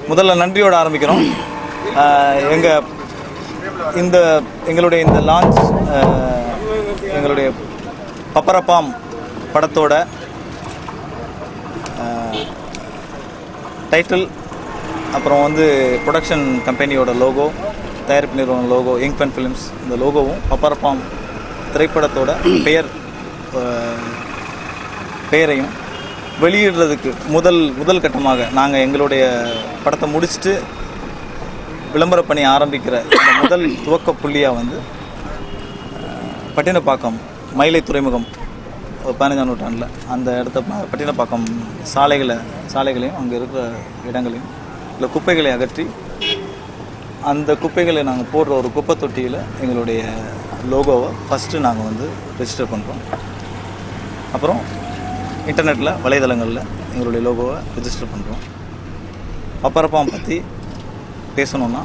முதல்ல நன்றியோட ஆரம்பிக்கிறோம் எங்கள் இந்த எங்களுடைய இந்த லான்ச் எங்களுடைய பப்பரப்பாம் படத்தோட டைட்டில் அப்புறம் வந்து ப்ரொடக்ஷன் கம்பெனியோட லோகோ தயாரிப்பு நிறுவனம் லோகோ யங் பென் ஃபிலிம்ஸ் இந்த லோகோவும் பப்பரப்பாம் திரைப்படத்தோட பெயர் அஹ், பெயரையும் வெளியிடுறதுக்கு முதல் முதல் கட்டமாக நாங்கள் எங்களுடைய படத்தை முடிச்சுட்டு விளம்பர பணி ஆரம்பிக்கிற இந்த முதல் துவக்க புள்ளியாக வந்து அஹ், பட்டினப்பாக்கம் மயிலை துறைமுகம் ஒரு பதினஞ்சாம் நூற்றாண்டில் அந்த இடத்த ப- பட்டினப்பாக்கம் சாலைகளை சாலைகளையும் அங்கே இருக்கிற இடங்களையும் இல்லை குப்பைகளை அகற்றி அந்த குப்பைகளை நாங்கள் போடுற ஒரு குப்பை தொட்டியில் எங்களுடைய லோகோவை ஃபஸ்ட்டு நாங்கள் வந்து ரெஜிஸ்டர் பண்ணுறோம் அப்புறம் இன்டர்நெட்டில் வலைதளங்களில் எங்களுடைய லோகோவை ரெஜிஸ்டர் பண்ணுறோம் பப்பரப்பாம் பற்றி பேசணுன்னா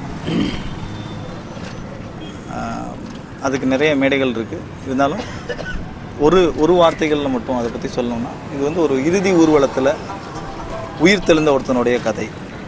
ஆஹ், அதுக்கு நிறைய மேடைகள் இருக்குது இருந்தாலும் ஒரு ஒரு வார்த்தைகளில் மட்டும் அதை பற்றி சொல்லணும்னா இது வந்து ஒரு இறுதி ஊர்வலத்தில் உயிர் தெழுந்த ஒருத்தனுடைய கதை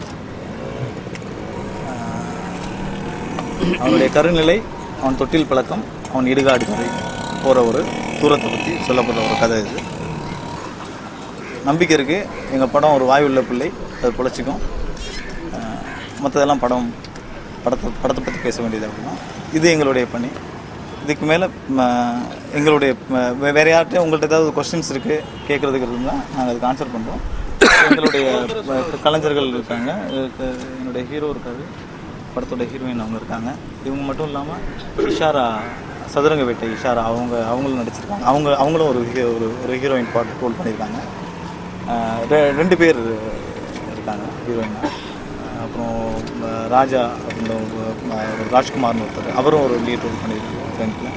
ஆஹ், அவனுடைய கருநிலை அவன் தொட்டில் பழக்கம் அவன் இடுகாடு கதை போகிற ஒரு தூரத்தை பற்றி சொல்லப்படுற ஒரு கதை இது நம்பிக்கை இருக்குது எங்கள் படம் ஒரு வாயுள்ள பிள்ளை அது பொழைச்சிக்கும் மற்றதெல்லாம் படம் படத்தை படத்தை பற்றி பேச வேண்டியது அப்படின்னா இது எங்களுடைய பணி இதுக்கு மேலே எங்களுடைய ம- வே- வேற யார்கிட்டயும் உங்கள்கிட்ட ஏதாவது கொஸ்டின்ஸ் இருக்குது கேட்குறதுக்கு இருந்தால் நாங்கள் அதுக்கு ஆன்சர் பண்ணுறோம் எங்களுடைய ம- கலைஞர்கள் இருக்காங்க இதுக்கு என்னுடைய ஹீரோ இருக்காரு படத்தோட ஹீரோயின் அவங்க இருக்காங்க இவங்க மட்டும் இல்லாமல் இஷாரா சதுரங்க வேட்டை இஷாரா அவங்க அவங்களும் நடிச்சிருக்காங்க அவங்க அவங்களும் ஒரு ஹீ- ஒரு ஒரு ஹீரோயின் பாட் ரோல் பண்ணியிருக்காங்க ஆஹ் ரெ- ரெண்டு பேர் இருக்காங்க ஹீரோயின் அப்புறம் ம- ராஜா அப்படின்ற ஒரு ம- ஒரு ராஜ்குமார்னு ஒருத்தர் அவரும் ஒரு லீட் ரோல் பண்ணியிருக்காங்க ஃப்ரெண்டில்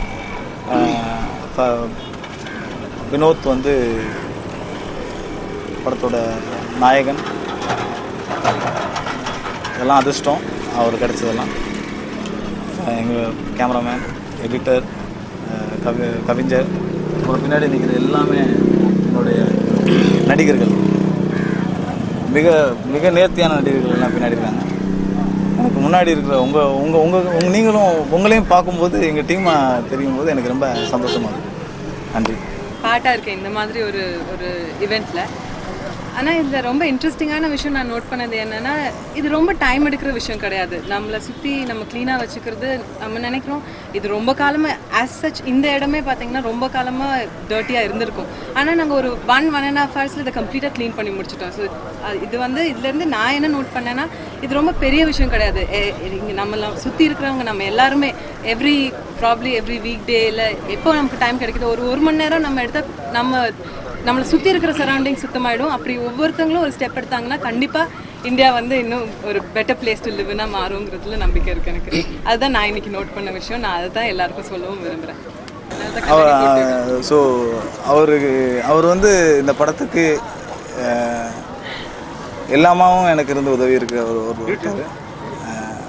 வினோத் வந்து படத்தோட நாயகன் இதெல்லாம் அதிர்ஷ்டம் அவர் கிடைச்சதெல்லாம் எங்கள் கேமராமேன் எடிட்டர் கவி கவிஞர் அப்புறம் பின்னாடி நிற்கிற எல்லாமே என்னுடைய நடிகர்கள் மிக மிக நேர்த்தியான நடிகர்கள் எல்லாம் பின்னாடி இருக்காங்க எனக்கு முன்னாடி இருக்கிற உங்கள் உங்கள் உங்கள் உங்க நீங்களும் உங்களையும் பார்க்கும்போது எங்கள் டீமை தெரியும் போது எனக்கு ரொம்ப சந்தோஷமாக இருக்குது நன்றி பாட்டாக இருக்கேன் இந்த மாதிரி ஒரு ஒரு இவெண்ட்டில் ஆனால் இதில் ரொம்ப இன்ட்ரெஸ்டிங்கான விஷயம் நான் நோட் பண்ணது என்னென்னா இது ரொம்ப டைம் எடுக்கிற விஷயம் கிடையாது நம்மளை சுற்றி நம்ம க்ளீனாக வச்சுக்கிறது நம்ம நினைக்கிறோம் இது ரொம்ப காலமாக ஆஸ் சச் இந்த இடமே பார்த்தீங்கன்னா ரொம்ப காலமாக டர்ட்டியாக இருந்திருக்கும் ஆனால் நாங்கள் ஒரு ஒன் ஒன் அண்ட் ஹாஃப் ஹவர்ஸில் இதை கம்ப்ளீட்டாக க்ளீன் பண்ணி முடிச்சிட்டோம் ஸோ இது வந்து இதுலேருந்து நான் என்ன நோட் பண்ணேன்னா இது ரொம்ப பெரிய விஷயம் கிடையாது எ- இங்க நம்மள சுற்றி இருக்கிறவங்க நம்ம எல்லாருமே every probably every weekday இல்லை எப்போ நமக்கு டைம் கிடைக்குதோ ஒரு ஒரு மணி நேரம் நம்ம எடுத்தால் நம்ம நம்மளை சுற்றி இருக்கிற சரௌண்டிங் சுத்தமாயிடும் அப்படி ஒவ்வொருத்தவங்களும் ஒரு ஸ்டெப் எடுத்தாங்கன்னா கண்டிப்பாக இந்தியா வந்து இன்னும் ஒரு பெட்டர் பிளேஸ் டு லிவ்னா மாறுங்கிறதுல நம்பிக்கை இருக்கு எனக்கு அதுதான் நான் இன்னைக்கு நோட் பண்ண விஷயம் நான் அதை தான் எல்லாருக்கும் சொல்லவும் விரும்புகிறேன் அவர் ஸோ அவருக்கு அவர் வந்து இந்த படத்துக்கு அஹ், எல்லாமாவும் எனக்கு இருந்து உதவி இருக்கு அவர் ஒரு ஒருத்தர் அஹ்,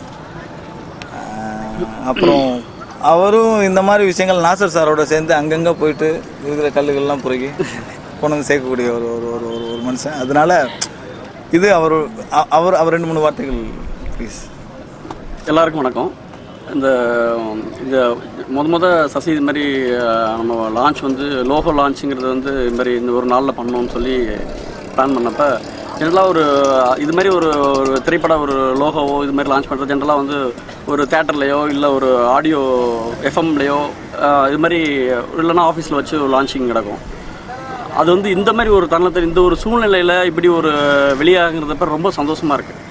அஹ், அப்புறம் அவரும் இந்த மாதிரி விஷயங்கள் நாசர் சாரோட சேர்ந்து அங்கங்கே போயிட்டு இருக்கிற கல்லுகள்லாம் புறக்கி கொண்டு வந்து சேர்க்கக்கூடிய ஒரு ஒரு ஒரு ஒரு ஒரு மனுஷன் அதனால இது அவர் அ- அவர் அவர் ரெண்டு மூணு வார்த்தைகள் ப்ளீஸ் எல்லாருக்கும் வணக்கம் இந்த இந்த முத முத சசி இது மாதிரி அஹ், நம்ம லான்ச் வந்து லோகோ லான்ச்சுங்கிறது வந்து இது மாதிரி இந்த ஒரு நாளில் பண்ணணும்னு சொல்லி பிளான் பண்ணப்ப ஜென்ரலாக ஒரு இது மாதிரி ஒரு ஒரு திரைப்பட ஒரு லோகோவோ இது மாதிரி லான்ச் பண்ணுறது ஜென்ரலாக வந்து ஒரு தேட்டர்லேயோ இல்லை ஒரு ஆடியோ எஃப்எம்லேயோ இது மாதிரி இல்லைன்னா ஆஃபீஸில் வச்சு லான்ச்சிங் நடக்கும் அது வந்து இந்த மாதிரி ஒரு தருணத்தில் இந்த ஒரு சூழ்நிலையில் இப்படி ஒரு வெளியாகிறதப்ப ரொம்ப சந்தோஷமாக இருக்குது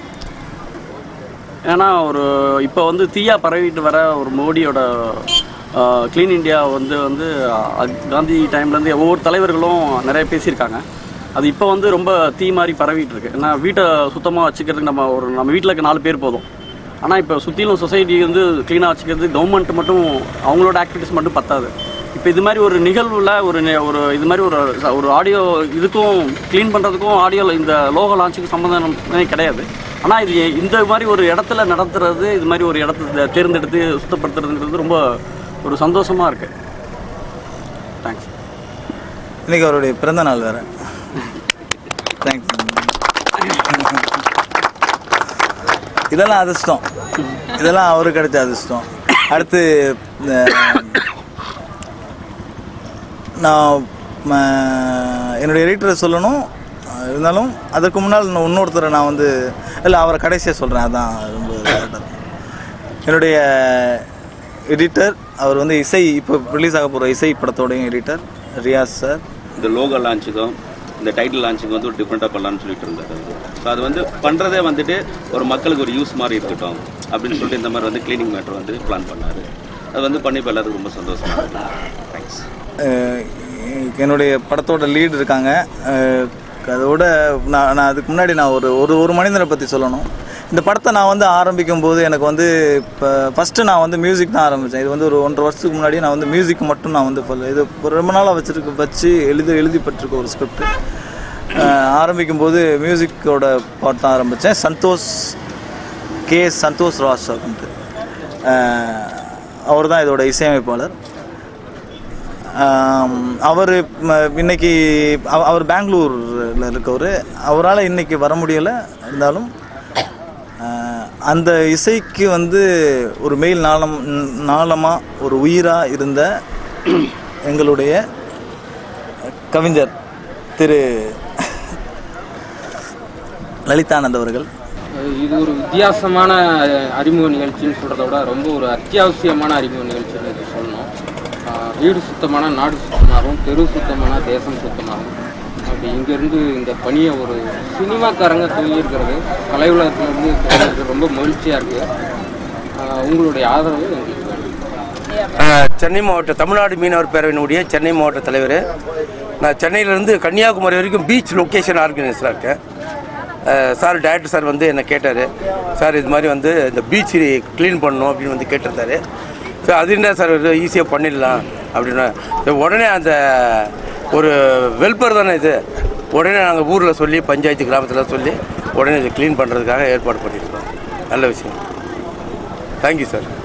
ஏன்னா ஒரு இப்போ வந்து தீயா பரவிட்டு வர ஒரு மோடியோட க்ளீன் இந்தியா வந்து வந்து அஹ், காந்தி டைம்லேருந்து ஒவ்வொரு தலைவர்களும் நிறைய பேசியிருக்காங்க அது இப்போ வந்து ரொம்ப தீ மாதிரி பரவிட்டு இருக்கு ஏன்னா வீட்டை சுத்தமாக வச்சுக்கிறதுக்கு நம்ம ஒரு நம்ம வீட்டில் இருக்க நாலு பேர் போதும் ஆனால் இப்போ சுற்றிலும் சொசைட்டி வந்து க்ளீனாக வச்சுக்கிறது கவர்மெண்ட் மட்டும் அவங்களோட ஆக்டிவிட்டிஸ் மட்டும் பத்தாது இப்போ இது மாதிரி ஒரு நிகழ்வில் ஒரு நி- ஒரு இது மாதிரி ஒரு ச- ஒரு ஆடியோ இதுக்கும் க்ளீன் பண்ணுறதுக்கும் ஆடியோ இந்த லோகோ லான்ச்சுக்கு சம்மந்தமே கிடையாது ஆனால் இது இந்த மாதிரி ஒரு இடத்துல நடத்துறது இது மாதிரி ஒரு இடத்த தேர்ந்தெடுத்து சுத்தப்படுத்துறதுங்கிறது ரொம்ப ஒரு சந்தோஷமாக இருக்குது தேங்க்ஸ் இன்னைக்கு அவருடைய பிறந்த நாள் வேறு தேங்க்ஸ் இதெல்லாம் அதிர்ஷ்டம் இதெல்லாம் அவருக்கு கிடைச்ச அதிர்ஷ்டம் அடுத்து அஹ், நான் ம, என்னுடைய எடிட்டரை சொல்லணும் அஹ், இருந்தாலும் அதற்கு முன்னால் இன்னும் இன்னொருத்தரை நான் வந்து இல்லை அவரை கடைசியாக சொல்கிறேன் அதான் ரொம்ப correct ஆ இருக்கும். என்னுடைய எடிட்டர் அவர் வந்து இசை இப்போ ரிலீஸ் ஆக போகிற இசை படத்தோடைய எடிட்டர் ரியாஸ் சார் இந்த லோகோ லான்ச்சுக்கும் இந்த டைட்டில் லான்ச்சுக்கு வந்து ஒரு டிஃப்ரெண்ட்டாக பண்ணலாம்னு சொல்லிட்டு இருந்தாரு ஸோ அது வந்து பண்ணுறதே வந்துட்டு ஒரு மக்களுக்கு ஒரு யூஸ் மாதிரி இருக்கட்டும் அப்படின்னு சொல்லிட்டு இந்த மாதிரி வந்து க்ளீனிங் மேட்டர் வந்து பிளான் பண்ணார் அது வந்து பண்ணி இப்போ எல்லாத்துக்கும் ரொம்ப சந்தோஷமா இருக்கு தேங்க்ஸ் அஹ் என்னுடைய படத்தோட லீடு இருக்காங்க அஹ் அதோட நான் நான் அதுக்கு முன்னாடி நான் ஒரு ஒரு ஒரு மனிதனை பற்றி சொல்லணும் இந்த படத்தை நான் வந்து ஆரம்பிக்கும் போது எனக்கு வந்து இப்போ ஃபஸ்ட்டு நான் வந்து மியூசிக் தான் ஆரம்பித்தேன் இது வந்து ஒரு ஒன்றரை வருஷத்துக்கு முன்னாடி நான் வந்து மியூசிக் மட்டும் நான் வந்து follow- இது ஒரு ரொம்ப நாளாக வச்சுருக்க வச்சு எழுதி எழுதிப்பட்டிருக்க ஒரு ஸ்கிரிப்ட் ஆரம்பிக்கும் போது மியூசிக்கோட பாட்டு தான் ஆரம்பித்தேன் சந்தோஷ் கே சந்தோஷ் ராஜ் அப்படின்ட்டு அவர் தான் இதோட இசையமைப்பாளர் அவர் இன்னைக்கு அவ- அவர் பெங்களூரில் இருக்கவர் அவரால் இன்னைக்கு வர முடியலை இருந்தாலும் ஆஹ், அந்த இசைக்கு வந்து ஒரு மெயில் நாளம் நாளமாக ஒரு உயிராக இருந்த எங்களுடைய கவிஞர் திரு லலிதானந்த் அவர்கள் இது ஒரு வித்தியாசமான அஹ், அறிமுக நிகழ்ச்சின்னு சொல்கிறத விட ரொம்ப ஒரு அத்தியாவசியமான அறிமுக நிகழ்ச்சின்னு இது சொல்லணும் ஆஹ், வீடு சுத்தமான நாடு சுத்தமாகும் தெரு சுத்தமான தேசம் சுத்தமாகும் அப்படி இங்கேருந்து இந்த பணியை ஒரு சினிமாக்காரங்க துவங்கியிருக்கிறது கலை உலகத்திலேருந்து துவங்கியிருக்கிறது ரொம்ப மகிழ்ச்சியாக இருக்குது உங்களுடைய ஆதரவு எங்களுக்கு வேணும் ஆஹ் சென்னை மாவட்ட தமிழ்நாடு மீனவர் பேரவையினுடைய சென்னை மாவட்ட தலைவர் நான் சென்னையிலேருந்து கன்னியாகுமரி வரைக்கும் பீச் லொக்கேஷன் ஆர்கனைசராக இருக்கேன் ஆஹ் சார் டேரக்டர் சார் வந்து என்னை கேட்டார் சார் இது மாதிரி வந்து இந்த பீச் க்ளீன் பண்ணணும் அப்படின்னு வந்து கேட்டிருந்தாரு ஸோ அது என்ன சார் ஈஸியாக பண்ணிடலாம் அப்படின்னா So உடனே அந்த ஒரு வெல்பர் தானே இது உடனே நாங்கள் ஊரில் சொல்லி பஞ்சாயத்து கிராமத்தில் சொல்லி உடனே இதை க்ளீன் பண்ணுறதுக்காக ஏற்பாடு பண்ணியிருக்கோம் நல்ல விஷயம் தேங்க்யூ சார்